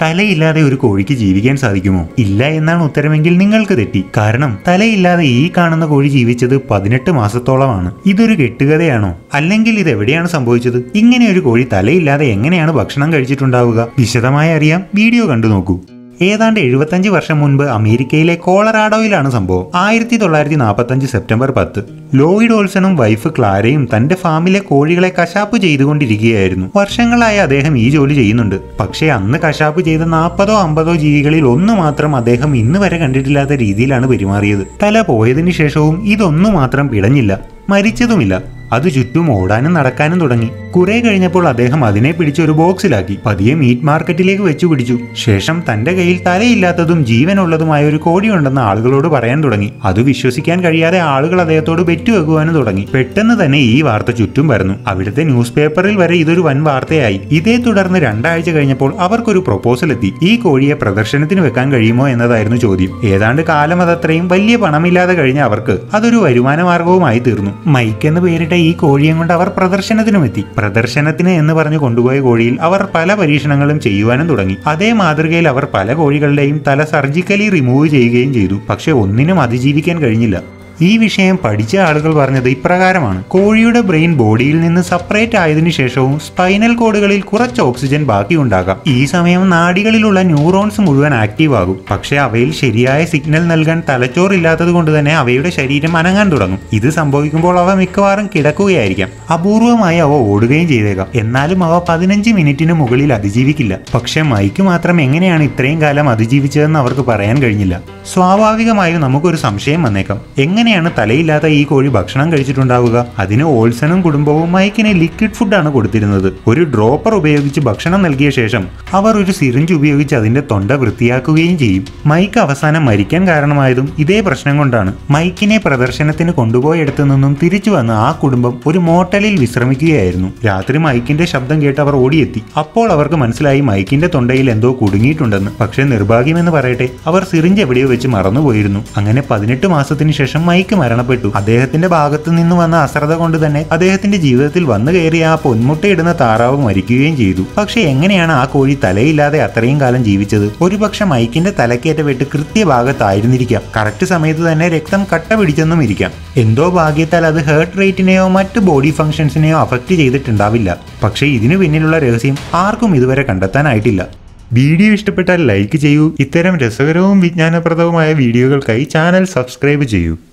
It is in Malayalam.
തലയില്ലാതെ ഒരു കോഴിക്ക് ജീവിക്കാൻ സാധിക്കുമോ ഇല്ല എന്നാണ് ഉത്തരമെങ്കിൽ നിങ്ങൾക്ക് തെറ്റി കാരണം തലയില്ലാതെ ഈ കാണുന്ന കോഴി ജീവിച്ചത് പതിനെട്ട് മാസത്തോളമാണ് ഇതൊരു കെട്ടുകഥയാണോ അല്ലെങ്കിൽ ഇത് എവിടെയാണ് സംഭവിച്ചത് ഇങ്ങനെ ഒരു കോഴി തലയില്ലാതെ എങ്ങനെയാണ് ഭക്ഷണം കഴിച്ചിട്ടുണ്ടാവുക വിശദമായി അറിയാം വീഡിയോ കണ്ടു നോക്കൂ ഏതാണ്ട് എഴുപത്തഞ്ച് വർഷം മുൻപ് അമേരിക്കയിലെ കോളറാഡോയിലാണ് സംഭവം ആയിരത്തി തൊള്ളായിരത്തി നാൽപ്പത്തഞ്ച് സെപ്റ്റംബർ പത്ത് ലോയിഡ് ഓൾസണും വൈഫ് ക്ലാരയും തന്റെ ഫാമിലെ കോഴികളെ കശാപ്പ് ചെയ്തുകൊണ്ടിരിക്കുകയായിരുന്നു വർഷങ്ങളായി അദ്ദേഹം ഈ ജോലി ചെയ്യുന്നുണ്ട് പക്ഷേ അന്ന് കശാപ്പ് ചെയ്ത നാൽപ്പതോ അമ്പതോ ജീവികളിൽ ഒന്ന് മാത്രം അദ്ദേഹം ഇന്ന് വരെ കണ്ടിട്ടില്ലാത്ത രീതിയിലാണ് പെരുമാറിയത് തല പോയതിനു ശേഷവും ഇതൊന്നു മാത്രം പിടഞ്ഞില്ല മരിച്ചതുമില്ല അത് ചുറ്റും ഓടാനും നടക്കാനും തുടങ്ങി കുറെ കഴിഞ്ഞപ്പോൾ അദ്ദേഹം അതിനെ പിടിച്ചൊരു ബോക്സിലാക്കി പതിയെ മീറ്റ് മാർക്കറ്റിലേക്ക് വെച്ചു പിടിച്ചു ശേഷം തന്റെ കയ്യിൽ തലയില്ലാത്തതും ജീവനുള്ളതുമായ ഒരു കോഴിയുണ്ടെന്ന് ആളുകളോട് പറയാൻ തുടങ്ങി അത് വിശ്വസിക്കാൻ കഴിയാതെ ആളുകൾ അദ്ദേഹത്തോട് വെക്കുവാനും തുടങ്ങി പെട്ടെന്ന് തന്നെ ഈ വാർത്ത ചുറ്റും പരന്നു അവിടുത്തെ ന്യൂസ് പേപ്പറിൽ വരെ ഇതൊരു വൻ വാർത്തയായി ഇതേ തുടർന്ന് രണ്ടാഴ്ച കഴിഞ്ഞപ്പോൾ അവർക്കൊരു പ്രൊപ്പോസൽ എത്തി ഈ കോഴിയെ പ്രദർശനത്തിന് വെക്കാൻ കഴിയുമോ എന്നതായിരുന്നു ചോദ്യം ഏതാണ്ട് കാലം അതത്രയും വലിയ പണമില്ലാതെ കഴിഞ്ഞ അവർക്ക് അതൊരു വരുമാന മാർഗവുമായി തീർന്നു മൈക്ക് എന്ന് പേരിട്ട ഈ കോഴിയെ കൊണ്ട് അവർ പ്രദർശനത്തിനും എത്തി പ്രദർശനത്തിന് എന്ന് പറഞ്ഞു കൊണ്ടുപോയ കോഴിയിൽ അവർ പല പരീക്ഷണങ്ങളും ചെയ്യുവാനും തുടങ്ങി അതേ മാതൃകയിൽ അവർ പല കോഴികളുടെയും തല സർജിക്കലി റിമൂവ് ചെയ്യുകയും ചെയ്തു പക്ഷെ ഒന്നിനും അതിജീവിക്കാൻ കഴിഞ്ഞില്ല ഈ വിഷയം പഠിച്ച ആളുകൾ പറഞ്ഞത് ഇപ്രകാരമാണ് കോഴിയുടെ ബ്രെയിൻ ബോഡിയിൽ നിന്ന് സെപ്പറേറ്റ് ആയതിനു ശേഷവും സ്പൈനൽ കോഡുകളിൽ കുറച്ച് ഓക്സിജൻ ബാക്കിയുണ്ടാകാം ഈ സമയം നാഡികളിലുള്ള ന്യൂറോൺസ് മുഴുവൻ ആക്റ്റീവ് ആകും പക്ഷേ അവയിൽ ശരിയായ സിഗ്നൽ നൽകാൻ തലച്ചോറില്ലാത്തത് കൊണ്ട് തന്നെ അവയുടെ ശരീരം അനങ്ങാൻ തുടങ്ങും ഇത് സംഭവിക്കുമ്പോൾ അവ മിക്കവാറും കിടക്കുകയായിരിക്കാം അപൂർവമായി അവ ഓടുകയും ചെയ്തേക്കാം എന്നാലും അവ പതിനഞ്ച് മിനിറ്റിന് മുകളിൽ അതിജീവിക്കില്ല പക്ഷേ മൈക്ക് മാത്രം എങ്ങനെയാണ് ഇത്രയും കാലം അതിജീവിച്ചതെന്ന് അവർക്ക് പറയാൻ കഴിഞ്ഞില്ല സ്വാഭാവികമായും നമുക്കൊരു സംശയം വന്നേക്കാം എങ്ങനെയാണ് തലയില്ലാത്ത ഈ കോഴി ഭക്ഷണം കഴിച്ചിട്ടുണ്ടാവുക അതിന് ഓൾസണും കുടുംബവും മൈക്കിന് ലിക്വിഡ് ഫുഡാണ് കൊടുത്തിരുന്നത് ഒരു ഡ്രോപ്പർ ഉപയോഗിച്ച് ഭക്ഷണം നൽകിയ ശേഷം അവർ ഒരു സിറിഞ്ച് ഉപയോഗിച്ച് അതിന്റെ തൊണ്ട വൃത്തിയാക്കുകയും ചെയ്യും മൈക്ക് അവസാനം മരിക്കാൻ കാരണമായതും ഇതേ പ്രശ്നം കൊണ്ടാണ് മൈക്കിനെ പ്രദർശനത്തിന് കൊണ്ടുപോയിടത്തു നിന്നും തിരിച്ചു വന്ന് ആ കുടുംബം ഒരു മോട്ടലിൽ വിശ്രമിക്കുകയായിരുന്നു രാത്രി മൈക്കിന്റെ ശബ്ദം കേട്ട് അവർ ഓടിയെത്തി അപ്പോൾ അവർക്ക് മനസ്സിലായി മൈക്കിന്റെ തൊണ്ടയിൽ എന്തോ കുടുങ്ങിയിട്ടുണ്ടെന്ന് പക്ഷേ നിർഭാഗ്യമെന്ന് പറയട്ടെ അവർ സിറിഞ്ച് എവിടെയോ വെച്ച് മറന്നുപോയിരുന്നു അങ്ങനെ പതിനെട്ട് മാസത്തിന് ശേഷം മൈക്ക് മരണപ്പെട്ടു അദ്ദേഹത്തിന്റെ ഭാഗത്തു നിന്ന് വന്ന അശ്രദ്ധ കൊണ്ട് തന്നെ അദ്ദേഹത്തിന്റെ ജീവിതത്തിൽ വന്നു കയറിയ ആ പൊന്മുട്ടയിടുന്ന താറാവ് മരിക്കുകയും ചെയ്തു പക്ഷെ എങ്ങനെയാണ് ആ കോഴി തലയില്ലാതെ അത്രയും കാലം ജീവിച്ചത് ഒരുപക്ഷെ മൈക്കിന്റെ തലക്കേറ്റ വെട്ട് കൃത്യഭാഗത്തായിരുന്നിരിക്കാം കറക്റ്റ് സമയത്ത് തന്നെ രക്തം കട്ട പിടിച്ചെന്നും ഇരിക്കാം എന്തോ ഭാഗ്യത്താൽ അത് ഹേർട്ട് റേറ്റിനെയോ മറ്റ് ബോഡി ഫംഗ്ഷൻസിനെയോ അഫക്റ്റ് ചെയ്തിട്ടുണ്ടാവില്ല പക്ഷേ ഇതിനു പിന്നിലുള്ള രഹസ്യം ആർക്കും ഇതുവരെ കണ്ടെത്താനായിട്ടില്ല വീഡിയോ ഇഷ്ടപ്പെട്ടാൽ ലൈക്ക് ചെയ്യൂ ഇത്തരം രസകരവും വിജ്ഞാനപ്രദവുമായ വീഡിയോകൾക്കായി ചാനൽ സബ്സ്ക്രൈബ് ചെയ്യൂ